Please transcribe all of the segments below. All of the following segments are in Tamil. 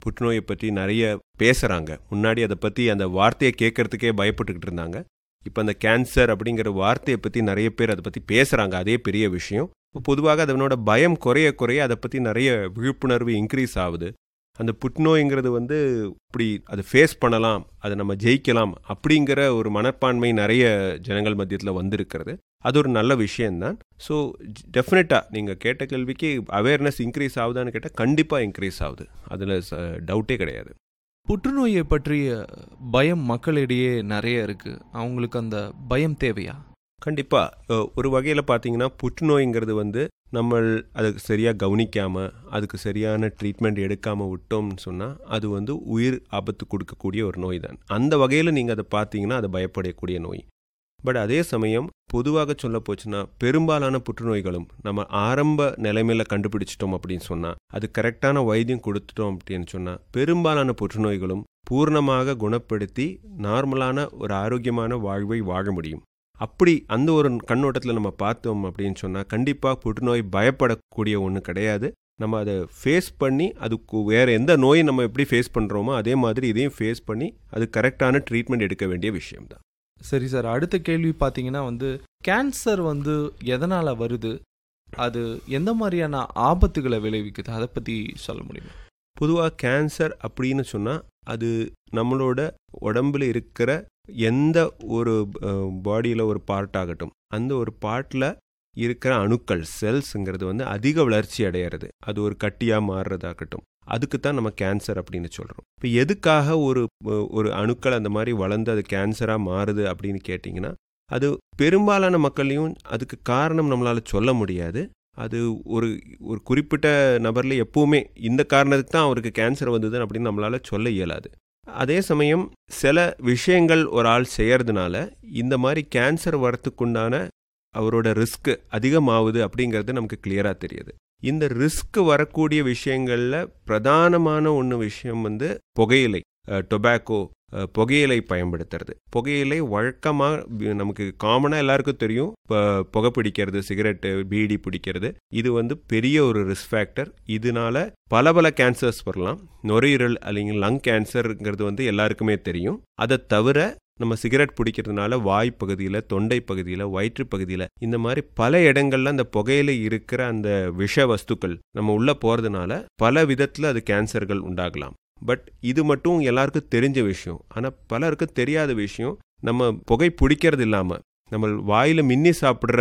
புற்றுநோயை பற்றி நிறைய பேசுகிறாங்க முன்னாடி அதை பற்றி அந்த வார்த்தையை கேட்கறதுக்கே பயப்பட்டுக்கிட்டு இருந்தாங்க இப்போ அந்த கேன்சர் அப்படிங்கிற வார்த்தையை பற்றி நிறைய பேர் அதை பற்றி பேசுகிறாங்க அதே பெரிய விஷயம் பொதுவாக அதனோட பயம் குறைய குறைய அதை பற்றி நிறைய விழிப்புணர்வு இன்க்ரீஸ் ஆகுது அந்த புற்றுநோய்ங்கிறது வந்து இப்படி அதை ஃபேஸ் பண்ணலாம் அதை நம்ம ஜெயிக்கலாம் அப்படிங்கிற ஒரு மனப்பான்மை நிறைய ஜனங்கள் மத்தியத்தில் வந்திருக்கிறது அது ஒரு நல்ல விஷயம்தான் ஸோ டெஃபினட்டாக நீங்கள் கேட்ட கேள்விக்கு அவேர்னஸ் இன்க்ரீஸ் ஆகுதான்னு கேட்டால் கண்டிப்பாக இன்க்ரீஸ் ஆகுது அதில் டவுட்டே கிடையாது புற்றுநோயை பற்றிய பயம் மக்களிடையே நிறைய இருக்கு அவங்களுக்கு அந்த பயம் தேவையா கண்டிப்பாக ஒரு வகையில் பார்த்தீங்கன்னா புற்றுநோய்ங்கிறது வந்து நம்ம அதுக்கு சரியாக கவனிக்காமல் அதுக்கு சரியான ட்ரீட்மெண்ட் எடுக்காமல் விட்டோம்னு சொன்னால் அது வந்து உயிர் ஆபத்து கொடுக்கக்கூடிய ஒரு நோய் தான் அந்த வகையில் நீங்கள் அதை பார்த்தீங்கன்னா அது பயப்படக்கூடிய நோய் பட் அதே சமயம் பொதுவாக சொல்ல போச்சுன்னா பெரும்பாலான புற்றுநோய்களும் நம்ம ஆரம்ப நிலைமையில் கண்டுபிடிச்சிட்டோம் அப்படின்னு சொன்னால் அது கரெக்டான வைத்தியம் கொடுத்துட்டோம் அப்படின்னு சொன்னால் பெரும்பாலான புற்றுநோய்களும் பூர்ணமாக குணப்படுத்தி நார்மலான ஒரு ஆரோக்கியமான வாழ்வை வாழ முடியும் அப்படி அந்த ஒரு கண்ணோட்டத்தில் நம்ம பார்த்தோம் அப்படின்னு சொன்னால் கண்டிப்பாக புற்றுநோய் பயப்படக்கூடிய ஒன்று கிடையாது நம்ம அதை ஃபேஸ் பண்ணி அதுக்கு வேறு எந்த நோயை நம்ம எப்படி ஃபேஸ் பண்ணுறோமோ அதே மாதிரி இதையும் ஃபேஸ் பண்ணி அது கரெக்டான ட்ரீட்மெண்ட் எடுக்க வேண்டிய விஷயம்தான் சரி சார் அடுத்த கேள்வி பார்த்தீங்கன்னா வந்து கேன்சர் வந்து எதனால் வருது அது எந்த மாதிரியான ஆபத்துகளை விளைவிக்குது அதை பற்றி சொல்ல முடியுமா பொதுவாக கேன்சர் அப்படின்னு சொன்னால் அது நம்மளோட உடம்புல இருக்கிற எந்த ஒரு பாடியில் ஒரு பார்ட் ஆகட்டும் அந்த ஒரு பார்ட்டில் இருக்கிற அணுக்கள் செல்ஸுங்கிறது வந்து அதிக வளர்ச்சி அடையிறது அது ஒரு கட்டியாக மாறுறதாகட்டும் அதுக்கு தான் நம்ம கேன்சர் அப்படின்னு சொல்கிறோம் இப்போ எதுக்காக ஒரு ஒரு அணுக்கள் அந்த மாதிரி வளர்ந்து அது கேன்சராக மாறுது அப்படின்னு கேட்டிங்கன்னா அது பெரும்பாலான மக்களையும் அதுக்கு காரணம் நம்மளால் சொல்ல முடியாது அது ஒரு ஒரு குறிப்பிட்ட நபரில் எப்பவுமே இந்த காரணத்துக்கு தான் அவருக்கு கேன்சர் வந்தது அப்படின்னு நம்மளால் சொல்ல இயலாது அதே சமயம் சில விஷயங்கள் ஒரு ஆள் செய்யறதுனால இந்த மாதிரி கேன்சர் வரத்துக்குண்டான அவரோட ரிஸ்க் அதிகமாகுது அப்படிங்கிறது நமக்கு கிளியராக தெரியுது இந்த ரிஸ்க் வரக்கூடிய விஷயங்களில் பிரதானமான ஒன்று விஷயம் வந்து புகையிலை டொபாக்கோ புகையிலை பயன்படுத்துறது புகையிலை வழக்கமாக நமக்கு காமனாக எல்லாருக்கும் தெரியும் இப்போ புகை பிடிக்கிறது சிகரெட்டு பீடி பிடிக்கிறது இது வந்து பெரிய ஒரு ரிஸ்க் ஃபேக்டர் இதனால பல பல கேன்சர்ஸ் வரலாம் நுரையீரல் அல்லைங்க லங் கேன்சருங்கிறது வந்து எல்லாருக்குமே தெரியும் அதை தவிர நம்ம சிகரெட் பிடிக்கிறதுனால வாய் பகுதியில் தொண்டை பகுதியில் வயிற்று பகுதியில் இந்த மாதிரி பல இடங்கள்ல அந்த புகையில இருக்கிற அந்த விஷ வஸ்துக்கள் நம்ம உள்ள போறதுனால பல விதத்தில் அது கேன்சர்கள் உண்டாகலாம் பட் இது மட்டும் எல்லாருக்கும் தெரிஞ்ச விஷயம் ஆனால் பலருக்கு தெரியாத விஷயம் நம்ம புகை பிடிக்கிறது இல்லாமல் நம்ம வாயில் மின்னி சாப்பிட்ற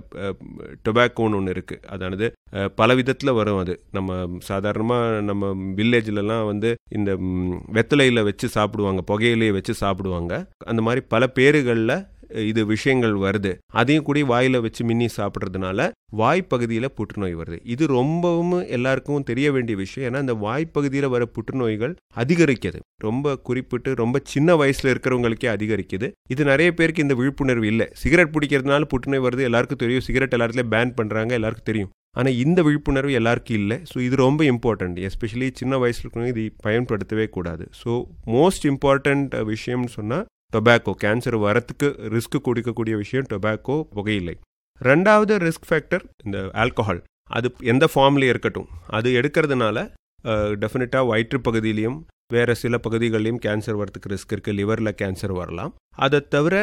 டொபாக்கோன்னு ஒன்று இருக்குது அதானது பல விதத்தில் வரும் அது நம்ம சாதாரணமாக நம்ம வில்லேஜ்லலாம் வந்து இந்த வெத்தலையில் வச்சு சாப்பிடுவாங்க புகையிலையை வச்சு சாப்பிடுவாங்க அந்த மாதிரி பல பேருகளில் இது விஷயங்கள் வருது அதையும் கூட வாயில் வச்சு மின்னி சாப்பிட்றதுனால வாய்ப்பகுதியில் புற்றுநோய் வருது இது ரொம்பவும் எல்லாருக்கும் தெரிய வேண்டிய விஷயம் ஏன்னா இந்த வாய்ப்பகுதியில் வர புற்றுநோய்கள் அதிகரிக்குது ரொம்ப குறிப்பிட்டு ரொம்ப சின்ன வயசுல இருக்கிறவங்களுக்கே அதிகரிக்குது இது நிறைய பேருக்கு இந்த விழிப்புணர்வு இல்லை சிகரெட் பிடிக்கிறதுனால புற்றுநோய் வருது எல்லாருக்கும் தெரியும் சிகரெட் எல்லாத்துலேயும் பேன் பண்ணுறாங்க எல்லாருக்கும் தெரியும் ஆனால் இந்த விழிப்புணர்வு எல்லாருக்கும் இல்லை ஸோ இது ரொம்ப இம்பார்ட்டண்ட் எஸ்பெஷலி சின்ன வயசுல இருக்கிறவங்க இது பயன்படுத்தவே கூடாது ஸோ மோஸ்ட் இம்பார்ட்டண்ட் விஷயம்னு சொன்னால் டொபாக்கோ கேன்சர் வரத்துக்கு ரிஸ்க் கொடுக்கக்கூடிய விஷயம் டொபாக்கோ புகையில்லை ரெண்டாவது ரிஸ்க் ஃபேக்டர் இந்த ஆல்கஹால் அது எந்த ஃபார்ம்லேயும் இருக்கட்டும் அது எடுக்கிறதுனால டெஃபினட்டாக வயிற்று பகுதியிலையும் வேறு சில பகுதிகளிலையும் கேன்சர் வரத்துக்கு ரிஸ்க் இருக்குது லிவரில் கேன்சர் வரலாம் அதை தவிர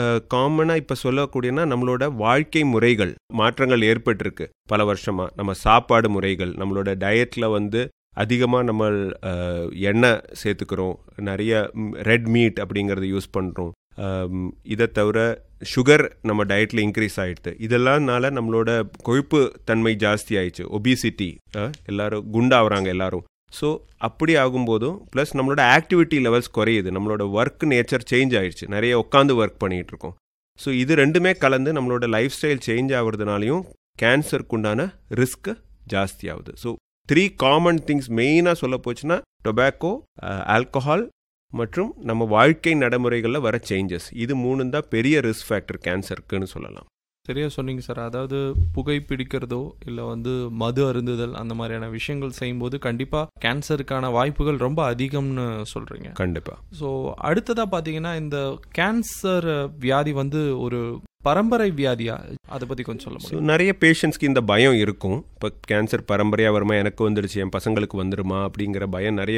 காமனாக இப்போ சொல்லக்கூடியனா நம்மளோட வாழ்க்கை முறைகள் மாற்றங்கள் ஏற்பட்டிருக்கு பல வருஷமாக நம்ம சாப்பாடு முறைகள் நம்மளோட டயட்டில் வந்து அதிகமாக நம்ம எண்ணெய் சேர்த்துக்கிறோம் நிறைய ரெட் மீட் அப்படிங்கிறத யூஸ் பண்ணுறோம் இதை தவிர சுகர் நம்ம டயட்டில் இன்க்ரீஸ் ஆகிடுது இதெல்லாம்னால நம்மளோட கொழுப்பு தன்மை ஜாஸ்தி ஆயிடுச்சு ஒபிசிட்டி எல்லாரும் குண்டாகிறாங்க எல்லாரும் ஸோ அப்படி ஆகும்போதும் ப்ளஸ் நம்மளோட ஆக்டிவிட்டி லெவல்ஸ் குறையுது நம்மளோட ஒர்க் நேச்சர் சேஞ்ச் ஆயிடுச்சு நிறைய உட்காந்து ஒர்க் பண்ணிகிட்டு இருக்கோம் ஸோ இது ரெண்டுமே கலந்து நம்மளோட லைஃப் ஸ்டைல் சேஞ்ச் ஆகுறதுனாலையும் கேன்சருக்கு உண்டான ரிஸ்க் ஜாஸ்தி ஆகுது ஸோ த்ரீ காமன் திங்ஸ் மெயினாக சொல்ல போச்சுன்னா டொபாக்கோ ஆல்கஹால் மற்றும் நம்ம வாழ்க்கை நடைமுறைகளில் வர சேஞ்சஸ் இது மூணு தான் பெரிய ரிஸ்க் ஃபேக்டர் கேன்சருக்குன்னு சொல்லலாம் சரியா சொன்னீங்க சார் அதாவது புகை பிடிக்கிறதோ இல்லை வந்து மது அருந்துதல் அந்த மாதிரியான விஷயங்கள் செய்யும்போது கண்டிப்பாக கேன்சருக்கான வாய்ப்புகள் ரொம்ப அதிகம்னு சொல்கிறீங்க கண்டிப்பாக ஸோ அடுத்ததாக பார்த்தீங்கன்னா இந்த கேன்சர் வியாதி வந்து ஒரு பரம்பரை வியாதியா அதை பற்றி கொஞ்சம் சொல்ல ஸோ முடியும் நிறைய பேஷண்ட்ஸ்க்கு இந்த பயம் இருக்கும் இப்போ கேன்சர் பரம்பரையாக வருமா எனக்கு வந்துடுச்சு என் பசங்களுக்கு வந்துருமா அப்படிங்கிற பயம் நிறைய